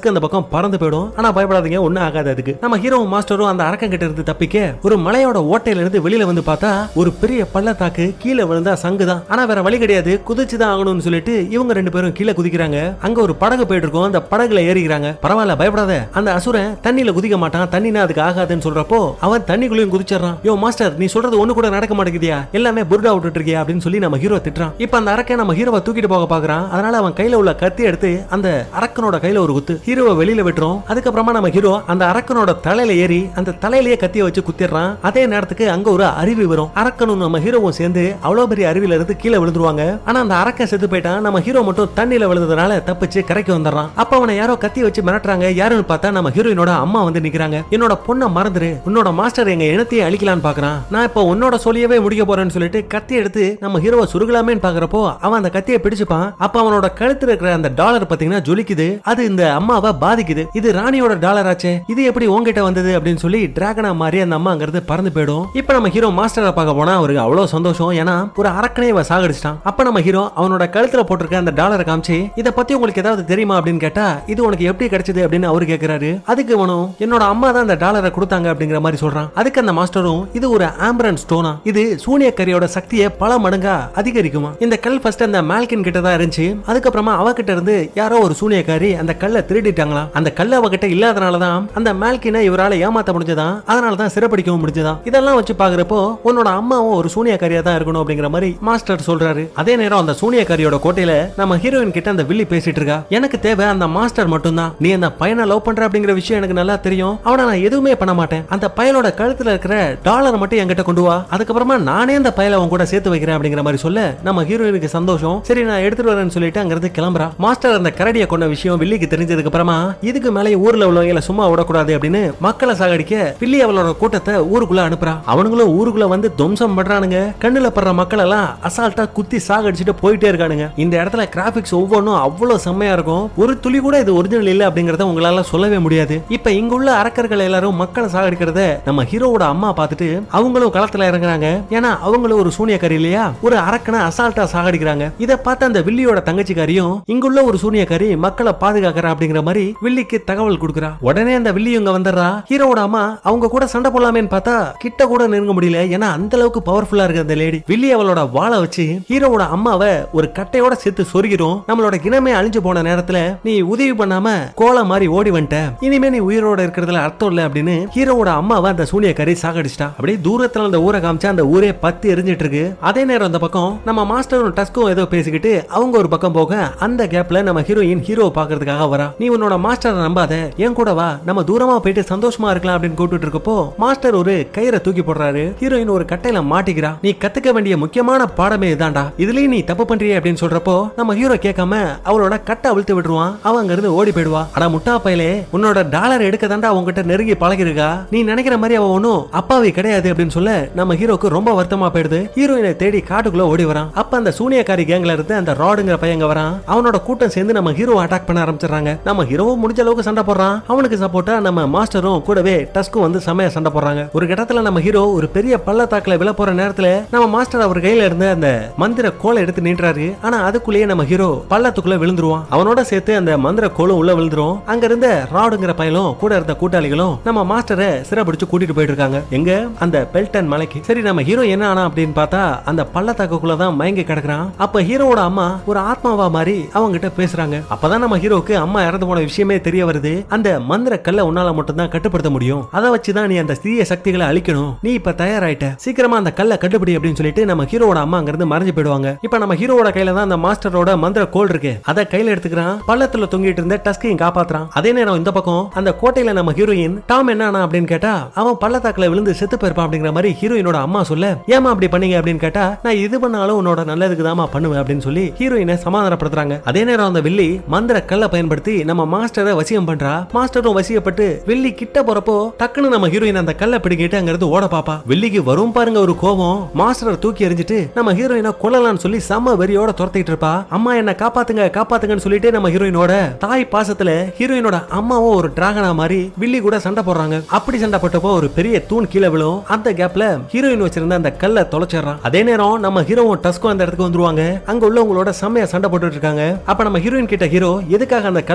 அதுக்கு அந்த பக்கம் பறந்து போயிடும் ஆனா பயப்படாதீங்க ஒண்ணும் ஆகாது அதுக்கு நம்ம ஹீரோவும் மாஸ்டரும் அந்த அரக்கன் கிட்ட இருந்து தப்பிக்க ஒரு மலையோட ஓட்டையில இருந்து வெளியில வந்து பார்த்தா ஒரு பெரிய பள்ளத்தாக்கு கீழே விழுந்தா சங்கு தான் ஆனா வேற வழி கிடையாது குதிச்சு தான் ஆகணும்னு சொல்லிட்டு இவங்க ரெண்டு பேரும் கீழே குதிக்கிறாங்க அங்க ஒரு படகு போயிட்டு இருக்கும் அந்த படகுல ஏறிக்கிறாங்க பரவாயில்ல பயப்படாத அந்த அசுரன் தண்ணியில குதிக்க மாட்டான் தண்ணினா அதுக்கு ஆகாதுன்னு சொல்றப்போ அவன் தண்ணிக்குள்ளேயும் குதிச்சிடறான் யோ மாஸ்டர் நீ சொல்றது ஒண்ணு கூட நடக்க மாட்டேங்குதியா எல்லாமே புர்டா விட்டுட்டு இருக்கியா அப்படின்னு சொல்லி நம்ம ஹீரோ திட்டுறான் இப்ப அந்த அரக்கன் நம்ம ஹீரோவை தூக்கிட்டு போக பாக்குறான் அதனால அவன் கையில உள்ள கத்தி எடுத்து அந்த அரக்கனோட கையில ஒரு குத்து ஹீரோவை வெளியில விட்டுரும் அதுக்கப்புறமா நம்ம ஹீரோ அந்த அரக்கனோட தலையில ஏறி அந்த தலையிலேயே கத்திய வச்சு குத்திடுறான் அதே நேரத்துக்கு அங்க ஒரு அருவி வரும் அரக்கனும் நம்ம ஹீரோவும் சேர்ந்து அவ்வளவு பெரிய அருவில இருந்து கீழே விழுந்துருவாங்க ஆனா அந்த அரக்கன் செத்து போயிட்டான் நம்ம ஹீரோ மட்டும் தண்ணியில விழுந்ததுனால தப்பிச்சு கரைக்கு வந்துடுறான் அப்ப அவனை யாரோ கத்தி வச்சு மிரட்டுறாங்க யாருன்னு பார்த்தா நம்ம ஹீரோயினோட அம்மா வந்து நிக்கிறாங்க என்னோட பொண்ணை மறந்துரு உன்னோட மாஸ்டர் எங்க இனத்தையே அழிக்கலான்னு பாக்குறான் நான் இப்போ உன்னோட சொல்லியவே முடிக்க போறேன்னு சொல்லிட்டு கத்தி எடுத்து நம்ம ஹீரோவை சுருகலாமேன்னு பாக்குறப்போ அவன் அந்த கத்தியை பிடிச்சுப்பான் அப்ப அவனோட கழுத்துல இருக்கிற அந்த டாலர் பாத்தீங்கன்னா ஜொலிக்குது அது இந்த அம்மாவை பாதிக்குது இது ராணியோட டாலர் ஆச்சே இது எப்படி உங்ககிட்ட வந்தது அப்படின்னு சொல்லி டிராகனா மாதிரி அந்த அம்மா அங்கிருந்து பறந்து போயிடும் இப்ப நம்ம ஹீரோ மாஸ்டரை பார்க்க போனா அவருக்கு அவ்வளவு சந்தோஷம் ஏன்னா ஒரு அரக்கனை இவன் சாகடிச்சிட்டான் அப்ப நம்ம ஹீரோ அவனோட கழுத்துல போட்டிருக்க அந்த டாலரை காமிச்சு இத பத்தி உங்களுக்கு ஏதாவது தெரியுமா அப்படின்னு கேட்டா இது உனக்கு எப்படி கிடைச்சது அப்படின்னு அவரு கேக்குறாரு அதுக்கு இவனும் என்னோட அம்மா தான் அந்த டாலரை கொடுத்தாங்க அப்படிங்கிற மாதிரி சொல்றான் அதுக்கு அந்த மாஸ்டரும் இது ஒரு ஆம்பரன் ஸ்டோனா இது சூனியக்கரியோட சக்தியை பல மடங்கா அதிகரிக்குமா இந்த கல் ஃபர்ஸ்ட் அந்த மால்கின் கிட்ட தான் இருந்துச்சு அதுக்கப்புறமா அவகிட்ட இருந்து யாரோ ஒரு சூனியக்காரி அந்த கல்லை திருடிட்டாங்களாம் அந்த கல் அவகிட்ட இல்லாதனால தான் அந்த மால்கினை இவரால ஏமாத்த முடிஞ்சதான் அதனால தான் சிறப்பிடிக்கவும் முடிஞ்சதான் இதெல்லாம் வச்சு பாக்குறப்போ உன்னோட அம்மாவும் ஒரு சூனியக்காரியா தான் இருக்கணும் அப்படிங்கிற மாதிரி மாஸ்டர் சொல்றாரு அதே நேரம் அந்த சூனியக்காரியோட கோட்டையில நம்ம ஹீரோயின் கிட்ட அந்த வில்லி பேசிட்டு இருக்கா எனக்கு தேவை அந்த மாஸ்டர் மட்டும்தான் நீ அந்த பையனை லவ் பண்ற அப்படிங்கிற விஷயம் எனக்கு நல்லா தெரியும் அவனை நான் எதுவுமே பண்ண மாட்டேன் அந்த பயலோட கழுத்துல இருக்கிற டாலர் மட்டும் என்கிட்ட கொண்டு வா அதுக்கப்புறமா நானே அந்த பயலை அவன் கூட சேர்த்து வைக்கிறேன் அப்படிங்கிற மாதிரி சொல்ல நம்ம ஹீரோயினுக்கு சந்தோஷம் சரி நான் எடுத்துட்டு வரேன்னு சொல்லிட்டு அங்கிருந்து கிளம்புறா மாஸ்டர் அந்த கரடியை கொண்ட விஷயம் வில்லிக்கு தெரிஞ்சதுக்கு அப்புறமா இதுக்கு மேலே ஊர்ல உள்ளவங்களை சும்மா விடக்கூடாது அப்படின்னு மக்களை சாகடிக்க பில்லி அவளோட கூட்டத்தை ஊருக்குள்ள அனுப்புறா அவனுங்களும் ஊருக்குள்ள வந்து துவம்சம் பண்றானுங்க கண்ணுல படுற மக்கள் எல்லாம் அசால்ட்டா குத்தி சாகடிச்சுட்டு போயிட்டே இருக்கானுங்க இந்த இடத்துல கிராபிக்ஸ் ஒவ்வொன்றும் அவ்வளவு செம்மையா இருக்கும் ஒரு துளி கூட இது ஒரிஜினல் இல்ல அப்படிங்கறத உங்களால சொல்லவே முடியாது இப்ப இங்க உள்ள அரக்கர்கள் எல்லாரும் மக்களை சாகடிக்கிறத நம்ம ஹீரோவோட அம்மா பார்த்துட்டு அவங்களும் களத்துல இறங்குறாங்க ஏன்னா அவங்களும் ஒரு சூனியக்காரி இல்லையா ஒரு அரக்கனை அசால்ட்டா சாகடிக்கிறாங்க இத பார்த்த அந்த வில்லியோட தங்கச்சிக்காரியும் இங்குள்ள ஒரு சூனியக்காரி மக்களை பாதுகாக்கிறா அப்படிங்கிற மாதிரி வில்லிக்கு தகவல் கொடுக்குறா உடனே அந்த வில்லி இங்க வந்துடுறா ஹீரோவோட அம்மா அவங்க கூட சண்டை போடலாமேன்னு பார்த்தா கிட்ட கூட நெருங்க முடியல ஏன்னா அந்த அளவுக்கு பவர்ஃபுல்லா இருக்கு அந்த லேடி வில்லி அவளோட வாளை வச்சு ஹீரோவோட அம்மாவை ஒரு கட்டையோட சேர்த்து சொருகிறோம் நம்மளோட இனமே அழிஞ்சு போன நேரத்துல நீ உதவி பண்ணாம கோலை மாதிரி ஓடி வந்துட்ட இனிமே நீ உயிரோட இருக்கிறதுல அர்த்தம் இல்ல அப்படின்னு ஹீரோவோட அம்மாவை அந்த சூனியக்காரி சாகடிச்சிட்டா அப்படியே தூரத்துல அந்த ஊரை காமிச்சா அந்த ஊரே பத்து எரிஞ்சிட்டு இருக்கு அதே நேரம் அந்த பக்கம் நம்ம மாஸ்டரும் டஸ்கும் ஏதோ பேசிக்கிட்டு அவங்க ஒரு பக்கம் போக அந்த கேப்ல நம்ம ஹீரோயின் ஹீரோவை பாக்குறதுக்காக வரா நீ உன்னோட மாஸ்டரை நம்பாத என் கூட வா நம்ம தூரமா போயிட்டு சந்தோஷமா இருக்கலாம் அப்படின்னு கூப்பிட்டு இருக்கப்போ மாஸ்டர் ஒரு கயிறை தூக்கி போடுறாரு ஹீரோயின் ஒரு கட்டையில மாட்டிக்கிறா நீ கத்துக்க வேண்டிய முக்கியமான பாடமே இதான்டா இதுலயும் நீ தப்பு பண்றியே அப்படின்னு சொல்றப்போ நம்ம ஹீரோ கேட்காம அவளோட கட்டை அவிழ்த்து விட்டுருவான் அவன் அங்க இருந்து ஓடி போயிடுவா அட முட்டா பயலே உன்னோட டாலர் எடுக்க தாண்டா உங்ககிட்ட நெருங்கி பழகிருக்கா நீ நினைக்கிற மாதிரி அவ ஒன்னும் அப்பாவி கிடையாது அப்படின்னு சொல்ல நம்ம ஹீரோக்கு ரொம்ப வருத்தமா போயிடுது ஹீரோயினை தேடி காட்டுக்குள்ள ஓடி வரான் அப்ப அந்த சூனியக்காரி கேங்ல இருந்து அந்த ராடுங்கிற பையங்க வரான் அவனோட கூட்டம் சேர்ந்து நம்ம ஹீரோ அட்டாக் பண்ண ஆரம்பிச்சிடுறாங்க நம்ம ஹீரோவும் முடிஞ்ச அளவுக்கு சண்டை போடுறான் அவனுக்கு சப்போர்ட்டா நம்ம மாஸ்டரும் கூடவே டஸ்க்கும் வந்து செமையா சண்டை போடுறாங்க ஒரு கட்டத்துல நம்ம ஹீரோ ஒரு பெரிய பள்ளத்தாக்குல விழ போற நேரத்துல நம்ம மாஸ்டர் அவர் கையில இருந்து அந்த மந்திர கோலை எடுத்து நீட்டுறாரு ஆனா அதுக்குள்ளேயே நம்ம ஹீரோ பள்ளத்துக்குள்ள விழுந்துருவான் அவனோட சேர்த்து அந்த மந்திர கோலும் உள்ள விழுந்துரும் அங்க இருந்த ராடுங்கிற பயலும் கூட இருந்த கூட்டாளிகளும் நம்ம மாஸ்டரை சிறப்பிடிச்சு கூட்டிட்டு போயிட்டு இருக்காங்க எங்க அந்த பெல்டன் மலைக்கு சரி நம்ம ஹீரோ என்ன ஆனா அப்படின்னு பார்த்தா அந்த பள்ளத்தாக்குள்ள தான் மயங்கி கிடக்குறான் அப்ப ஹீரோவோட அம்மா ஒரு ஆத்மாவா மாதிரி அவங்க கிட்ட பேசுறாங்க அப்பதான் நம்ம ஹீரோக்கு அம்மா இறந்து போன விஷயமே தெரிய வருது அந்த மந்திர கல்லை உன்னால மட்டும் தான் கட்டுப்படுத்த முடியும் அதை வச்சுதான் நீ அந்த தீய சக்திகளை அழிக்கணும் நீ இப்ப தயாராயிட்ட சீக்கிரமா அந்த கல்லை கட்டுப்படி அப்படின்னு சொல்லிட்டு நம்ம ஹீரோவோட அம்மா அங்க இருந்து மறைஞ்சு போயிடுவாங்க இப்ப நம்ம ஹீரோவோட கையில தான் அந்த மாஸ்டரோட மந்திர கோல் இருக்கு அதை கையில எடுத்துக்கிறான் பள்ளத்துல தொங்கிட்டு இருந்த டஸ்கையும் காப்பாத்துறான் அதே நேரம் இந்த பக்கம் அந்த கோட்டையில நம்ம ஹீரோயின் டாம் என்ன ஆனா அப்படின்னு கேட்டா அவன் பள்ளத்தாக்குல விழுந்து செத்து போயிருப்பான் அப்படிங்கிற மாதிரி ஹீரோயினோட அம்மா சொல்ல ஏமா அப்படி பண்ணீங்க அப்படின்னு கேட்டா நான் இது பண்ணாலும் உன்னோட நல்லதுக்கு தாமா பண்ணுவேன் அப்படின்னு சொல்லி ஹீரோயினை சமாதானப்படுத்துறாங்க அதே நேரம் அந்த வில்லி மந்திர கல்லை பயன்படுத்தி நம்ம மாஸ்டரை வசியம் பண்றா மாஸ்டரும் வசியப்பட்டு வில்லி கிட்ட போறப்போ டக்குன்னு நம்ம ஹீரோயின் அந்த கல்லை பிடிக்கிட்டு அங்க இருந்து ஓட பாப்பா வில்லிக்கு வரும் பாருங்க ஒரு கோபம் மாஸ்டரை தூக்கி எறிஞ்சிட்டு நம்ம ஹீரோயினை கொல்லலாம்னு சொல்லி செம்ம வெறியோட துரத்திட்டு இருப்பா அம்மா என்ன காப்பாத்துங்க காப்பாத்துங்கன்னு சொல்லிட்டு நம்ம ஹீரோயினோட தாய் பாசத்துல ஹீரோயினோட அம்மாவும் ஒரு டிராகனா மாதிரி வில்லி கூட சண்டை போடுறாங்க அப்படி சண்டை போட்டப்போ ஒரு பெரிய தூண் கீழே விழும் அந்த கேப்ல ஹீரோயின் வச்சிருந்த அந்த கல்லை தொலைச்சிடுறான் அதே நேரம் நம்ம ஹீரோவும் டஸ்கோ அந்த இடத்துக்கு வந்துருவாங்க அங்க உள்ளவங்களோட செம்மையா சண்டை போட்டுட்டு இருக்காங்க அப்ப நம்ம ஹீரோயின் கிட்ட ஹீரோ எதுக்காக அந்த கல்லை என்கிட்ட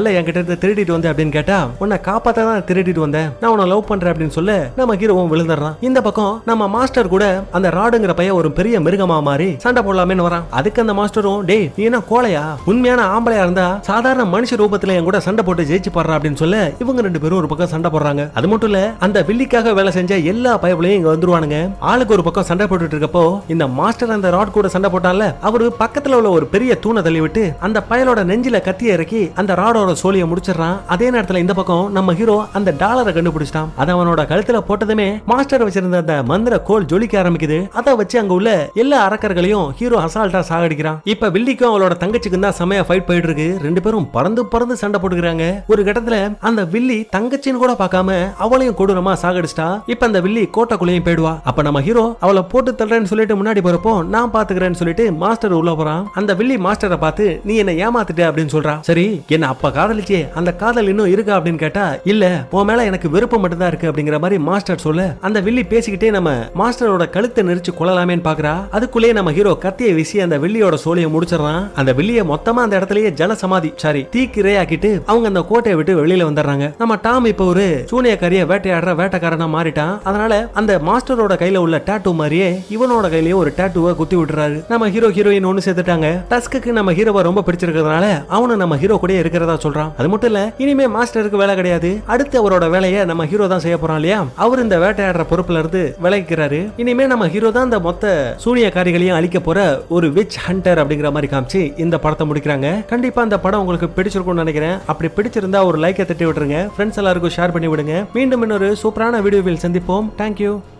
எடுத்து திருடிட்டு வந்தேன் அப்படின்னு கேட்டா உன்னை காப்பாத்த தான் திருடிட்டு வந்தேன் நான் உன்னை லவ் பண்றேன் அப்படின்னு சொல்ல நம்ம ஹீரோவும் விழுந்துடுறான் இந்த பக்கம் நம்ம மாஸ்டர் கூட அந்த ராடுங்கிற பையன் ஒரு பெரிய மிருகமா மாறி சண்டை போடலாமேன்னு வரான் அதுக்கு அந்த மாஸ்டரும் டேய் நீ என்ன கோழையா உண்மையான ஆம்பளையா இருந்தா சாதாரண மனுஷ ரூபத்துல என் கூட சண்டை போட்டு ஜெயிச்சு பாடுறா அப்படின்னு சொல்ல இவங்க ரெண்டு பேரும் ஒரு பக்கம் சண்டை போடுறாங்க அது மட்டும் இல்ல அந்த வில்லிக்காக வேலை செஞ்ச எல்லா பயவுலையும் இங்க வந்துருவானுங்க ஆளுக்கு ஒரு பக்கம் சண்டை போட்டுட்டு இருக்கப்போ இந்த மாஸ்டர் அந்த ராட் கூட சண்டை போட்டால அவரு பக்கத்துல உள்ள ஒரு பெரிய தூணை தள்ளி விட்டு அந்த பயலோட நெஞ்சில கத்திய இறக்கி அந்த ராடோட சோழியை முடிச்சிடறான் அதே நேரத்துல இந்த பக்கம் நம்ம ஹீரோ அந்த டாலரை கண்டுபிடிச்சிட்டான் அது அவனோட கழுத்துல போட்டதுமே மாஸ்டர் வச்சிருந்த அந்த மந்திர கோல் ஜொலிக்க ஆரம்பிக்குது அதை வச்சு அங்க உள்ள எல்லா அரக்கர்களையும் ஹீரோ அசால்ட்டா சாகடிக்கிறான் இப்ப வில்லிக்கும் அவளோட தங்கச்சிக்கும் தான் செமையா ஃபைட் போயிட்டு இருக்கு ரெண்டு பேரும் பறந்து பறந்து சண்டை போட்டுக்கிறாங்க ஒரு கட்டத்துல அந்த வில்லி தங்கச்சின்னு கூட பார்க்காம அவளையும் கொடூரமா சாகடிச்சிட்டா இப்ப அந்த வில்லி கோட்டைக்குள்ளேயும் போயிடுவா அப்ப நம்ம ஹீரோ அவளை போட்டு தள்ளுறேன்னு சொல்லிட்டு முன்னாடி போறப்போ நான் பாத்துக்கிறேன்னு சொல்லிட்டு மாஸ்டர் உள்ள போறான் அந்த வில்லி மாஸ்டரை பார்த்து நீ என்ன ஏமாத்திட்ட அப்படின்னு சொல்றா சரி என்ன அப்ப காதலிச்சே அந்த காதல் இன்னும் இருக்கா அப்படின்னு கேட்டா இல்ல உன் மேல எனக்கு விருப்பம் மட்டும்தான் இருக்கு அப்படிங்கிற மாதிரி மாஸ்டர் சொல்ல அந்த வில்லி பேசிக்கிட்டே நம்ம மாஸ்டரோட கழுத்தை நெரிச்சு கொள்ளலாமேன்னு பாக்குறா அதுக்குள்ளேயே நம்ம ஹீரோ கத்தியை வீசி அந்த வில்லியோட சோழியை முடிச்சிடறான் அந்த வில்லிய மொத்தமா அந்த இடத்துலயே ஜல சமாதி சாரி தீக்கிரையாக்கிட்டு அவங்க அந்த கோட்டையை விட்டு வெளியில வந்துடுறாங்க நம்ம டாம் இப்ப ஒரு சூனியக்காரிய வேட்டையாடுற வேட்டைக்காரனா மாறிட்டான் அதனால அந்த மாஸ்டரோட கையில உள்ள டேட்டூ மாதிரியே இவனோட கையிலயே ஒரு டேட்டூவை குத்தி விட்டுறாரு நம்ம ஹீரோ ஹீரோயின் ஒண்ணு சேர்த்துட்டாங்க டஸ்க்கு நம்ம ஹீரோவை ரொம்ப பிடிச்சிருக்கிறதுனால அவனும் நம்ம ஹீரோ கூட இருக்கிறதா சொல்றான் அது மட்டும் இல்ல இனிமே மாஸ்டருக்கு வேலை கிடையாது அடுத்து அவரோட வேலையை நம்ம ஹீரோ தான் செய்ய போறான் இல்லையா அவர் இந்த வேட்டையாடுற பொறுப்புல இருந்து விலகிக்கிறாரு இனிமே நம்ம ஹீரோ தான் இந்த மொத்த சூனியக்காரிகளையும் அழிக்க போற ஒரு விச் ஹண்டர் அப்படிங்கிற மாதிரி காமிச்சு இந்த படத்தை முடிக்கிறாங்க கண்டிப்பா இந்த படம் உங்களுக்கு பிடிச்சிருக்கும்னு நினைக்கிறேன் அப்படி பிடிச்சிருந்தா ஒரு லைக்கை தட்டி விட்டுருங்க ஃப்ரெண்ட்ஸ் எல்லாருக்கும் ஷேர் பண்ணி விடுங்க மீண்டும் இன்னொரு சூப்பரான வீடியோவில் சந்திப்போம் தேங்க்யூ